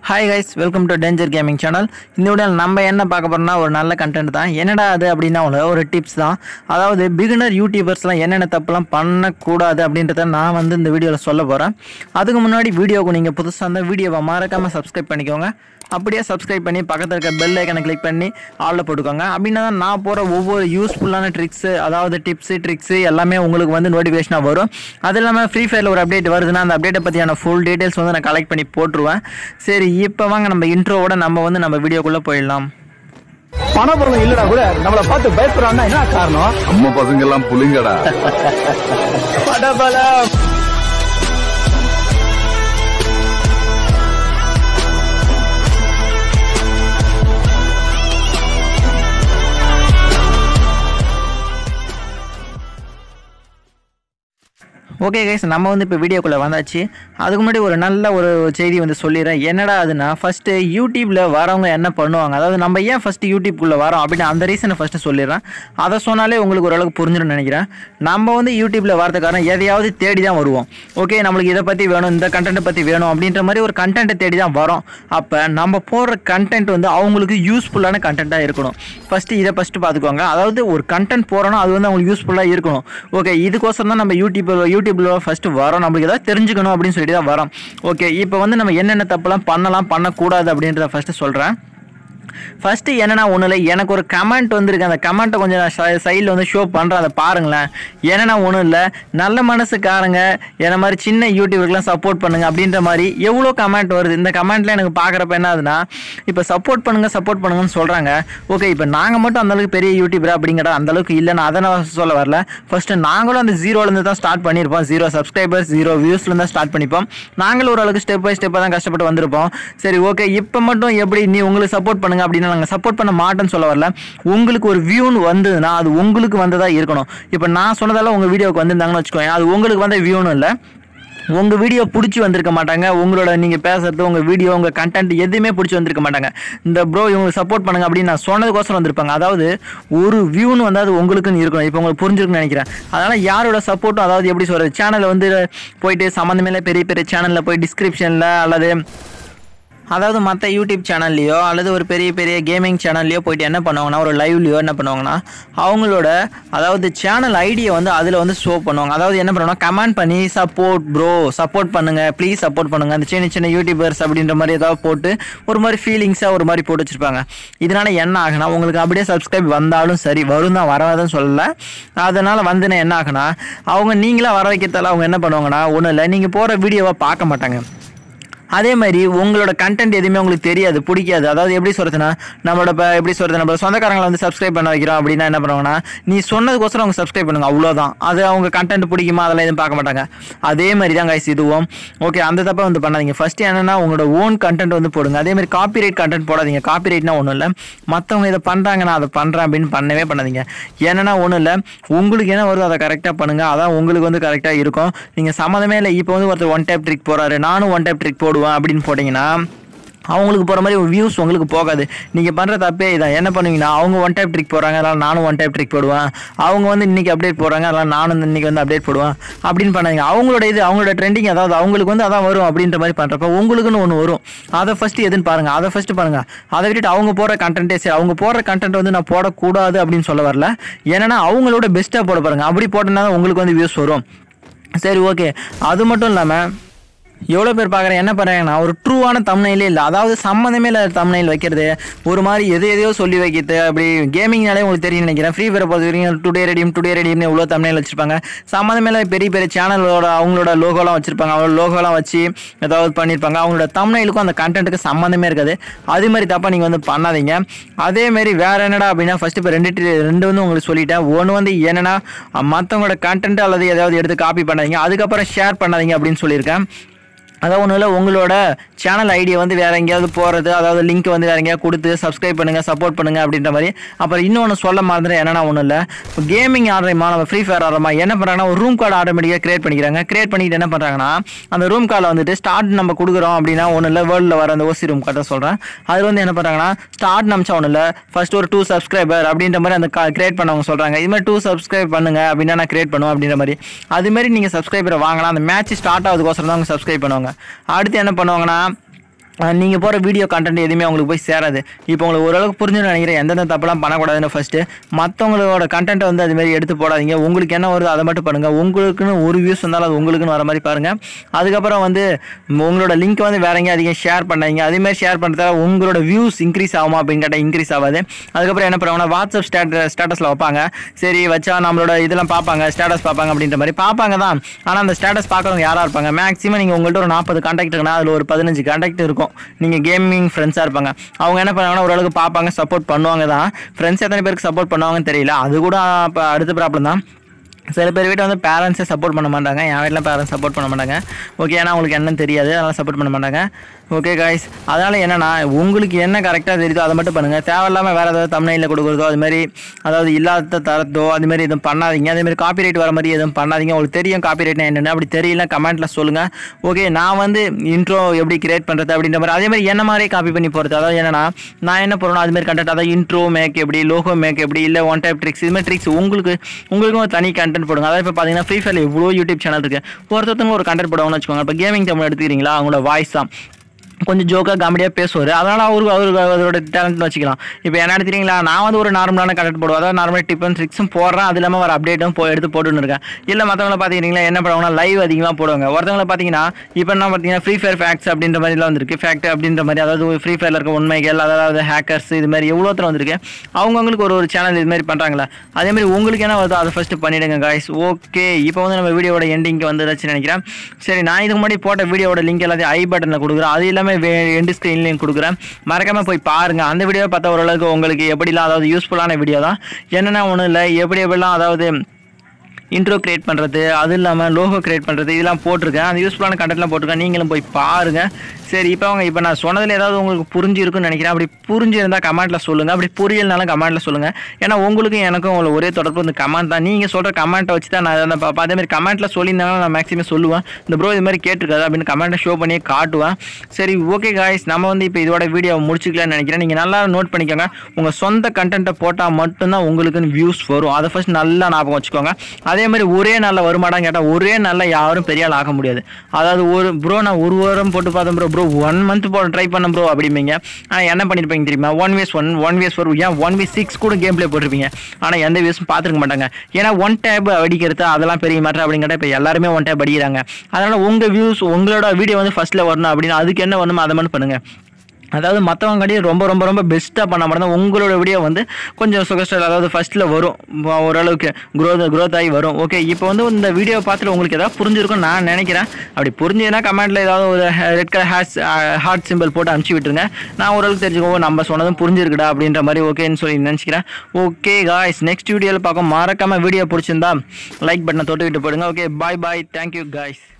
hi guys welcome to danger gaming channel இந்த வீடியோவில் நம்ம என்ன பார்க்க போறோம்னா ஒரு நல்ல கண்டென்ட் தான் என்னடா அது அப்படின்னா ஒரு ஒரு டிப்ஸ் தான் அதாவது பிகினர் யூடியூபர்ஸ்லாம் என்னென்ன தப்புலாம் பண்ணக்கூடாது அப்படின்றத நான் வந்து இந்த வீடியோவில் சொல்ல போகிறேன் அதுக்கு முன்னாடி வீடியோவுக்கு நீங்கள் புதுசாக இருந்தால் வீடியோவை மறக்காமல் சப்ஸ்கிரைப் பண்ணிக்கோங்க அப்படியே சப்ஸ்கிரைப் பண்ணி பக்கத்தில் இருக்க பெல் ஐக்கனை கிளிக் பண்ணி ஆளில் போட்டுக்கோங்க அப்படின்னா தான் நான் போகிற ஒவ்வொரு யூஸ்ஃபுல்லான ட்ரிக்ஸு அதாவது டிப்ஸு ட்ரிக்ஸு எல்லாமே உங்களுக்கு வந்து நோட்டிஃபிகேஷனாக வரும் அது இல்லாமல் ஃப்ரீ ஃபயரில் ஒரு அப்டேட் வருதுன்னா அந்த அப்டேட்டை பற்றியான ஃபுல் டீட்டெயில்ஸ் வந்து நான் கலெக்ட் பண்ணி போட்டுருவேன் சரி இப்போ வாங்க நம்ம இன்ட்ரோவோட நம்ம வந்து நம்ம வீடியோக்குள்ளே போயிடலாம் பணபுரம் இல்லடா கூட நம்மள பார்த்து பயப்படுறான்னா என்ன காரணம் நம்ம பசங்க எல்லாம் புலிங்கடா படபலம் ஓகே கைஸ் நம்ம வந்து இப்போ வீடியோக்குள்ளே வந்தாச்சு அதுக்கு முன்னாடி ஒரு நல்ல ஒரு செய்தி வந்து சொல்லிடுறேன் என்னடா அதுனா ஃபஸ்ட்டு யூடியூப்பில் வரவங்க என்ன பண்ணுவாங்க அதாவது நம்ம ஏன் ஃபஸ்ட்டு யூடியூப்குள்ளே வரோம் அப்படின்னு அந்த ரீசனை ஃபஸ்ட்டு சொல்லிடுறேன் அதை சொன்னாலே உங்களுக்கு ஓரளவுக்கு புரிஞ்சிடும்னு நினைக்கிறேன் நம்ம வந்து யூடியூப்பில் வரதுக்கான எதையாவது தேடி தான் வருவோம் ஓகே நம்மளுக்கு இதை பற்றி வேணும் இந்த கண்டென்ட்டை பற்றி வேணும் அப்படின்ற மாதிரி ஒரு கண்டென்ட்டை தேடி தான் வரோம் அப்போ நம்ம போடுற கண்டென்ட் வந்து அவங்களுக்கு யூஸ்ஃபுல்லான கண்டென்ட்டாக இருக்கணும் ஃபஸ்ட்டு இதை ஃபஸ்ட்டு பார்த்துக்கோங்க அதாவது ஒரு கண்டென்ட் போகிறோன்னா அது வந்து அவங்களுக்கு யூஸ்ஃபுல்லாக இருக்கணும் ஓகே இதுக்கோசரம் தான் நம்ம யூடியூப் யூடியூப்பில் ஃபஸ்ட்டு வரோம் நம்மளுக்கு ஏதாவது தெரிஞ்சுக்கணும் அப்படின்னு சொல்லிட்டு தான் வரோம் ஓகே இப்போ வந்து நம்ம என்னென்ன தப்புலாம் பண்ணலாம் பண்ணக்கூடாது அப்படின்றத ஃபஸ்ட்டு சொல்கிறேன் ஃபஸ்ட்டு என்னன்னா ஒன்றும் இல்லை எனக்கு ஒரு கமெண்ட் வந்திருக்கு அந்த கமெண்ட்டை கொஞ்சம் நான் சைடில் வந்து ஷோ பண்ணுறேன் அதை பாருங்களேன் என்னன்னா ஒன்றும் இல்லை நல்ல மனசுக்காரங்க என்ன மாதிரி சின்ன யூடியூபருக்குலாம் சப்போர்ட் பண்ணுங்க அப்படின்ற மாதிரி எவ்வளோ கமெண்ட் வருது இந்த கமெண்ட்ல எனக்கு பார்க்குறப்ப என்ன ஆகுதுன்னா இப்போ சப்போர்ட் பண்ணுங்க சப்போர்ட் பண்ணுங்கன்னு சொல்கிறாங்க ஓகே இப்போ நாங்கள் மட்டும் அந்தளவுக்கு பெரிய யூடியூபரா அப்படிங்கிற அந்தளவுக்கு இல்லை நான் அதை நான் சொல்ல வரல ஃபஸ்ட்டு நாங்களும் அந்த ஜீரோலேருந்து தான் ஸ்டார்ட் பண்ணியிருப்போம் ஜீரோ சப்ஸ்கிரைபர்ஸ் ஜீரோ வியூஸ்லேருந்து தான் ஸ்டார்ட் பண்ணிப்போம் நாங்களும் ஓரளவுக்கு ஸ்டெப் பை ஸ்டெப்பாக தான் கஷ்டப்பட்டு வந்திருப்போம் சரி ஓகே இப்போ மட்டும் எப்படி நீ உங்களுக்கு சப்போர்ட் பண்ணுங்க அப்படின்னா நாங்கள் சப்போர்ட் பண்ண மாட்டேன்னு சொல்ல வரல உங்களுக்கு ஒரு வியூன்னு வந்ததுன்னா அது உங்களுக்கு வந்ததாக இருக்கணும் இப்போ நான் சொன்னதால உங்கள் வீடியோக்கு வந்திருந்தாங்கன்னு வச்சுக்கோங்க அது உங்களுக்கு வந்த வியூன்னு இல்லை உங்கள் வீடியோ பிடிச்சி வந்திருக்க மாட்டாங்க உங்களோட நீங்கள் பேசுறது உங்கள் வீடியோ உங்கள் கண்டென்ட் எதுவுமே பிடிச்சி வந்திருக்க மாட்டாங்க இந்த ப்ரோ இவங்க சப்போர்ட் பண்ணுங்க அப்படின்னு நான் சொன்னதுக்கோசரம் வந்திருப்பாங்க அதாவது ஒரு வியூன்னு வந்து அது உங்களுக்குன்னு இருக்கணும் இப்போ உங்களுக்கு புரிஞ்சிருக்குன்னு நினைக்கிறேன் அதனால் யாரோட சப்போர்ட்டும் அதாவது எப்படி சொல்கிறது சேனலில் வந்து போயிட்டு சம்மந்தமே பெரிய பெரிய சேனலில் போய் டிஸ்கிரிப்ஷனில் அல்லது அதாவது மற்ற யூடியூப் சேனல்லையோ அல்லது ஒரு பெரிய பெரிய கேமிங் சேனல்லையோ போயிட்டு என்ன பண்ணுவாங்கன்னா ஒரு லைவ்லையோ என்ன பண்ணுவாங்கன்னா அவங்களோட அதாவது சேனல் ஐடியை வந்து அதில் வந்து ஷோ பண்ணுவாங்க அதாவது என்ன பண்ணுவாங்கன்னா கமெண்ட் பண்ணி சப்போர்ட் ப்ரோ சப்போர்ட் பண்ணுங்க ப்ளீஸ் சப்போர்ட் பண்ணுங்க அந்த சின்ன சின்ன யூடியூபர்ஸ் அப்படின்ற மாதிரி ஏதாவது போட்டு ஒரு மாதிரி ஃபீலிங்ஸாக ஒரு மாதிரி போட்டு வச்சிருப்பாங்க இதனால என்ன ஆகுனா உங்களுக்கு அப்படியே சப்ஸ்கிரைப் வந்தாலும் சரி வரும் தான் வராதுன்னு சொல்லலை அதனால் வந்துன்னா என்ன ஆகுனா அவங்க நீங்களா வர வைக்கிறதால அவங்க என்ன பண்ணுவாங்கன்னா ஒன்றும் இல்லை நீங்கள் போகிற வீடியோவை பார்க்க மாட்டாங்க அதே மாதிரி உங்களோட கண்டென்ட் எதுவுமே உங்களுக்கு தெரியாது பிடிக்காது அதாவது எப்படி சொல்றதுன்னா நம்மளோட இப்போ எப்படி சொல்றது நம்ம சொந்தக்காரங்களை வந்து சப்ஸ்கிரைப் பண்ண வைக்கிறோம் அப்படின்னா என்ன பண்ணுவாங்கன்னா நீ சொன்னதுக்கோசரம் அவங்க சப்ஸ்கிரைப் பண்ணுங்க அவ்வளோதான் அது அவங்க கண்டென்ட் பிடிக்குமா அதெல்லாம் எதுவும் பார்க்க மாட்டாங்க அதே மாதிரி தான் கைஸ் இதுவும் ஓகே அந்த தப்பை வந்து பண்ணாதீங்க ஃபர்ஸ்ட் என்னன்னா உங்களோட ஓன் கண்டென்ட் வந்து போடுங்க அதே மாதிரி காப்பிரைட் கண்டென்ட் போடாதீங்க காப்பிரைட்னா ஒன்றும் இல்லை மற்றவங்க இதை பண்ணுறாங்க நான் அதை பண்ணுறேன் அப்படின்னு பண்ணவே பண்ணாதீங்க என்னன்னா ஒன்றும் இல்லை உங்களுக்கு என்ன வருதோ அதை கரெக்டாக பண்ணுங்க அதான் உங்களுக்கு வந்து கரெக்டாக இருக்கும் நீங்கள் சம்மந்தமே இல்லை இப்போ வந்து ஒருத்தர் ஒன் டைப் ட்ரிக் போறாரு நானும் ஒன் டைப் ட்ரிக் போடுவேன் அப்படின்னு போட்டிங்கன்னா அவங்களுக்கு போகிற மாதிரி வியூஸ் உங்களுக்கு போகாது நீங்கள் பண்ணுற தப்பே இதான் என்ன பண்ணுவீங்கன்னா அவங்க ஒன் டைப் ட்ரிக் போடுறாங்க அதனால் நானும் ஒன் டைப் ட்ரிக் போடுவேன் அவங்க வந்து இன்றைக்கி அப்டேட் போடுறாங்க அதனால் நானும் இன்றைக்கி வந்து அப்டேட் போடுவேன் அப்படின்னு பண்ணாங்க அவங்களோட இது அவங்களோட ட்ரெண்டிங் அதாவது அவங்களுக்கு வந்து அதான் வரும் அப்படின்ற மாதிரி பண்ணுறப்ப உங்களுக்குன்னு ஒன்று வரும் அதை ஃபஸ்ட்டு எதுன்னு பாருங்கள் அதை ஃபஸ்ட்டு பாருங்கள் அதை விட்டுட்டு அவங்க போடுற கண்டென்ட்டே சரி அவங்க போடுற கண்டென்ட் வந்து நான் போடக்கூடாது அப்படின்னு சொல்ல வரல ஏன்னா அவங்களோட பெஸ்ட்டாக போட பாருங்க அப்படி போட்டோன்னா தான் உங்களுக்கு வந்து வியூஸ் வரும் சரி ஓகே அது மட்டும் இல்லாமல் எவ்வளோ பேர் பார்க்குறேன் என்ன பண்ணுறாங்கன்னா ஒரு ட்ரூவான தம்னையிலே இல்லை அதாவது சம்மந்தமே இல்லை தம்னையில் வைக்கிறது ஒரு மாதிரி எது எதையோ சொல்லி வைக்கிறது அப்படி கேமிங்னாலே உங்களுக்கு தெரியும் நினைக்கிறேன் ஃப்ரீ ஃபயர் பொறுத்த வரைக்கும் டுடே ரெடியும் டுடே ரெடியும் எவ்வளோ தம்னையில் வச்சிருப்பாங்க சம்மந்தமே இல்லை பெரிய பெரிய சேனலோட அவங்களோட லோகோலாம் வச்சிருப்பாங்க அவங்களோட லோகோலாம் வச்சு ஏதாவது பண்ணியிருப்பாங்க அவங்களோட தம்னைலுக்கும் அந்த கண்டென்ட்டுக்கு சம்மந்தமே இருக்காது அது மாதிரி தப்பாக நீங்கள் வந்து பண்ணாதீங்க அதே மாதிரி வேற என்னடா அப்படின்னா ஃபர்ஸ்ட் இப்போ ரெண்டு டி- ரெண்டு வந்து உங்களுக்கு சொல்லிட்டேன் ஒன்று வந்து என்னன்னா மற்றவங்களோட கண்டென்ட் அல்லது ஏதாவது எடுத்து காப்பி பண்ணாதீங்க அதுக்கப்புறம் ஷேர் பண்ணாதீங்க அப்படின்னு சொல்லியிருக்கேன் அதான் ஒன்றும் இல்லை உங்களோட சேனல் ஐடியை வந்து வேற எங்கேயாவது போகிறது அதாவது லிங்க் வந்து வேற எங்கேயாவது கொடுத்து சப்ஸ்கிரைப் பண்ணுங்க சப்போர்ட் பண்ணுங்க அப்படின்ற மாதிரி அப்புறம் இன்னொன்று சொல்ல மறந்துட்டு என்னன்னா ஒன்றும் இல்லை இப்போ கேமிங் ஆடுறமா நம்ம ஃப்ரீ ஃபயர் ஆடுறமா என்ன பண்ணுறாங்கன்னா ஒரு ரூம் கார்டு ஆட்டோமேட்டிக்காக கிரியேட் பண்ணிக்கிறாங்க கிரியேட் பண்ணிட்டு என்ன பண்ணுறாங்கன்னா அந்த ரூம் கார்டில் வந்துட்டு ஸ்டார்ட் நம்ம கொடுக்குறோம் அப்படின்னா ஒன்றும் இல்லை வேர்ல்டில் வர அந்த ஓசி ரூம் கார்டை சொல்கிறேன் அது வந்து என்ன பண்ணுறாங்கன்னா ஸ்டார்ட் நமிச்சா ஒன்றும் இல்லை ஃபர்ஸ்ட் ஒரு டூ சப்ஸ்கிரைபர் அப்படின்ற மாதிரி அந்த கிரியேட் பண்ணவங்க சொல்கிறாங்க இது மாதிரி டூ சப்ஸ்கிரைப் பண்ணுங்க அப்படின்னா நான் கிரியேட் பண்ணுவேன் அப்படின்ற மாதிரி அது மாதிரி நீங்கள் சப்ஸ்கிரைபரை வாங்கலாம் அந்த மேட்ச் ஸ்டார்ட் ஆகுதுக்கோசரம் தான் அவங்க சப்ஸ்கிரைப் பண்ணுவாங்க அடுத்து என்ன பண்ணுவாங்கன்னா நீங்கள் போகிற வீடியோ கண்டென்ட் எதுவுமே உங்களுக்கு போய் சேராது இப்போ உங்களுக்கு ஓரளவுக்கு புரிஞ்சுன்னு நினைக்கிறேன் எந்தெந்த தப்பெல்லாம் பண்ணக்கூடாதுன்னு ஃபஸ்ட்டு மற்றவங்களோட கண்டென்ட்டை வந்து அது மாதிரி எடுத்து போடாதீங்க உங்களுக்கு என்ன வருதோ அதை மட்டும் பண்ணுங்கள் உங்களுக்குன்னு ஒரு வியூஸ் வந்தாலும் அது உங்களுக்குன்னு வர மாதிரி பாருங்கள் அதுக்கப்புறம் வந்து உங்களோட லிங்க் வந்து வேற எங்கேயும் அதிகம் ஷேர் பண்ணாதீங்க அதேமாதிரி ஷேர் பண்ணுறதால உங்களோட வியூஸ் இன்க்ரீஸ் ஆகுமா அப்படின்னு கேட்டால் இன்க்ரீஸ் ஆகாது அதுக்கப்புறம் என்ன பண்ணுவாங்கன்னா வாட்ஸ்அப் ஸ்டேட் ஸ்டேட்டஸில் வைப்பாங்க சரி வச்சா நம்மளோட இதெல்லாம் பார்ப்பாங்க ஸ்டேட்டஸ் பார்ப்பாங்க அப்படின்ற மாதிரி பார்ப்பாங்க தான் ஆனால் அந்த ஸ்டேட்டஸ் பார்க்குறவங்க யாராக இருப்பாங்க மேக்ஸிமம் நீங்கள் உங்கள்கிட்ட ஒரு நாற்பது கான்டாக்ட் இருக்குன்னா அதில் ஒரு பதினஞ்சு கான்டாக்ட் இருக்கும் நீங்கள் கேமிங் ஃப்ரெண்ட்ஸாக இருப்பாங்க அவங்க என்ன பண்ணுவாங்கன்னா ஓரளவுக்கு பார்ப்பாங்க சப்போர்ட் பண்ணுவாங்க தான் ஃப்ரெண்ட்ஸ் எத்தனை பேருக்கு சப்போர்ட் பண்ணுவாங்கன்னு தெரியல அது கூட இப்போ அடுத்த ப்ராப்ளம் தான் சில பேர் வீட்டில் வந்து பேரண்ட்ஸே சப்போர்ட் பண்ண மாட்டாங்க என் வீட்டில் பேரண்ட்ஸ் சப்போர்ட் பண்ண மாட்டாங்க ஓகே ஏன்னா அவங்களுக்கு என்னன்னு தெரியாது அதனால் சப்போர்ட் பண்ண மாட்டாங்க ஓகே காய்ஸ் அதனால் என்னன்னா உங்களுக்கு என்ன கரெக்டாக தெரியுதோ அதை மட்டும் பண்ணுங்கள் தேவையில்லாமல் வேறு ஏதாவது தமிழில் கொடுக்குறதோ அது மாதிரி அதாவது இல்லாத தரத்தோ அது மாதிரி எதுவும் பண்ணாதீங்க அதே மாதிரி காப்பிரைட் வர மாதிரி எதுவும் பண்ணாதீங்க உங்களுக்கு தெரியும் காப்பிரைட்னா என்னென்னு அப்படி தெரியல கமெண்ட்டில் சொல்லுங்கள் ஓகே நான் வந்து இன்ட்ரோ எப்படி கிரியேட் பண்ணுறது அப்படின்ற மாதிரி அதே மாதிரி என்ன மாதிரியே காப்பி பண்ணி போகிறது அதாவது என்னன்னா நான் என்ன பண்ணணும் அது மாதிரி கண்டென்ட் அதாவது இன்ட்ரோ மேக் எப்படி லோகோ மேக் எப்படி இல்லை ஒன் டைப் ட்ரிக்ஸ் இது மாதிரி ட்ரிக்ஸ் உங்களுக்கு உங்களுக்கும் ஒரு தனி கண்டென்ட் போடுங்க அதாவது இப்போ பார்த்தீங்கன்னா ஃப்ரீ ஃபயர் எவ்வளோ யூடியூப் சேனல் இருக்குது ஒருத்தவங்க ஒரு கண்டென்ட் போடுவாங்கன்னு வச்சுக்கோங்க இப்போ கேமிங் தமிழ் எடுத்துக்கிறீங்களா அவங்களோட வாய்ஸ் தான் கொஞ்சம் ஜோக்காக காமெடியாக பேசுவார் அதனால் அவருக்கு அவருக்கு அவரோட டேலண்ட்னு வச்சுக்கலாம் இப்போ என்ன எடுத்துறீங்களா நான் வந்து ஒரு நார்மலான கண்டென்ட் போடுவேன் அதாவது நார்மல் டிப் அண்ட் ட்ரிக்ஸும் போடுறேன் அது இல்லாமல் வர அப்டேட்டும் போ எடுத்து போட்டுன்னு இருக்கேன் இல்லை மற்றவங்கள பார்த்துக்கிட்டீங்களா என்ன பண்ணுவாங்கன்னா லைவ் அதிகமாக போடுவாங்க ஒருத்தவங்கள பார்த்தீங்கன்னா இப்போ என்ன பார்த்தீங்கன்னா ஃப்ரீ ஃபயர் ஃபேக்ட்ஸ் அப்படின்ற மாதிரிலாம் வந்திருக்கு ஃபேக்ட் அப்படின்ற மாதிரி அதாவது ஃப்ரீ ஃபயரில் இருக்க உண்மைகள் அதாவது ஹேக்கர்ஸ் இது மாதிரி எவ்வளோ தூரம் வந்திருக்கு அவங்கவுங்களுக்கு ஒரு ஒரு சேனல் இது மாதிரி பண்ணுறாங்களா அதே மாதிரி உங்களுக்கு என்ன வருதோ அதை ஃபஸ்ட்டு பண்ணிவிடுங்க காய்ஸ் ஓகே இப்போ வந்து நம்ம வீடியோட எண்டிங்க்கு வந்துருச்சுன்னு நினைக்கிறேன் சரி நான் இதுக்கு முன்னாடி போட்ட வீடியோட லிங்க் எல்லாத்தையும் ஐ பட்டனில் கொடுக்குறேன் அது இல்லாமல் எண்டு ஸ்க்ரீன்லையும் கொடுக்குறேன் மறக்காமல் போய் பாருங்கள் அந்த வீடியோ பார்த்தா ஓரளவுக்கு உங்களுக்கு எப்படிலாம் அதாவது யூஸ்ஃபுல்லான வீடியோ தான் என்னென்ன ஒன்றும் இல்லை எப்படி எப்படிலாம் அதாவது இன்ட்ரோ கிரியேட் பண்ணுறது அது இல்லாமல் லோகோ கிரியேட் பண்ணுறது இதெல்லாம் போட்டிருக்கேன் அந்த யூஸ்ஃபுல்லான கண்டென்ட்லாம் போட்டிருக்கேன் நீங்களும் போய் பாருங்கள் சரி இப்போ அவங்க இப்போ நான் சொன்னதில் ஏதாவது உங்களுக்கு புரிஞ்சிருக்குன்னு நினைக்கிறேன் அப்படி புரிஞ்சிருந்தால் கமெண்ட்டில் சொல்லுங்கள் அப்படி புரியலனாலும் கமெண்ட்டில் சொல்லுங்கள் ஏன்னா உங்களுக்கும் எனக்கும் உங்களுக்கு ஒரே தொடர்பு இந்த கமெண்ட் தான் நீங்கள் சொல்கிற கமெண்ட்டை வச்சு தான் நான் அதை பார்ப்பேன் அதே மாதிரி கமெண்ட்டில் சொல்லியிருந்தாலும் நான் மேக்ஸிமம் சொல்லுவேன் இந்த ப்ரோ இது மாதிரி கேட்டிருக்காது அப்படின்னு கமெண்ட்டை ஷோ பண்ணியே காட்டுவேன் சரி ஓகே காய்ஸ் நம்ம வந்து இப்போ இதோட வீடியோவை முடிச்சுக்கலாம்னு நினைக்கிறேன் நீங்கள் நல்லா நோட் பண்ணிக்கோங்க உங்கள் சொந்த கண்டென்ட்டை போட்டால் மட்டும்தான் உங்களுக்குன்னு வியூஸ் வரும் அதை ஃபஸ்ட் நல்லா ஞாபகம் வச்சுக்கோங்க அதே மாதிரி ஒரே நாளில் வருமாடான்னு கேட்டால் ஒரே நாளில் யாரும் பெரிய ஆள் ஆக முடியாது அதாவது ஒரு ப்ரோ நான் ஒரு வாரம் போட்டு பார்த்தேன் ப்ரோ ப்ரோ ஒன் மந்த் போட ட்ரை பண்ண ப்ரோ அப்படிம்பீங்க ஆனால் என்ன பண்ணியிருப்பீங்க தெரியுமா one vs one one vs four ஏன் ஒன் வேஸ் சிக்ஸ் கூட கேம் ப்ளே போட்டிருப்பீங்க ஆனால் எந்த வேஸும் பார்த்துருக்க மாட்டாங்க ஏன்னா ஒன் டேப் அடிக்கிறது அதெல்லாம் பெரிய மாற்றம் அப்படின்னு கேட்டால் இப்போ எல்லாருமே ஒன் டேப் அடிக்கிறாங்க அதனால் உங்கள் வியூஸ் உங்களோட வீடியோ வந்து ஃபஸ்ட்டில் வரணும் அப்படின்னு அதுக்கு என்ன வரணுமோ அதை மட்டும் பண்ணுங்கள் அதாவது மற்றவங்க கடையே ரொம்ப ரொம்ப ரொம்ப பெஸ்ட்டாக பண்ண மட்டும் தான் உங்களோட வீடியோ வந்து கொஞ்சம் சுகஸ்டர் அதாவது ஃபஸ்ட்டில் வரும் வ- ஓரளவுக்கு க்ரோத் க்ரோத் ஆகி வரும் ஓகே இப்போ வந்து இந்த வீடியோ பார்த்துட்டு உங்களுக்கு ஏதாவது புரிஞ்சிருக்கும் நான் நினைக்கிறேன் அப்படி புரிஞ்சுதுன்னா கமெண்ட்டில் ஏதாவது ஒரு ரெட் கலர் ஹேஸ் ஹார்ட் சிம்பிள் போட்டு அனுப்பிச்சி விட்டுருங்க நான் ஓரளவுக்கு தெரிஞ்சுக்கோ நம்ம சொன்னதும் புரிஞ்சிருக்குடா அப்படின்ற மாதிரி ஓகேன்னு சொல்லி நினச்சிக்கிறேன் ஓகே காய்ஸ் நெக்ஸ்ட் வீடியோவில் பார்க்க மறக்காமல் வீடியோ பிடிச்சிருந்தா லைக் பட்டனை தொட்டுக்கிட்டு போடுங்க okay bye bye thank you guys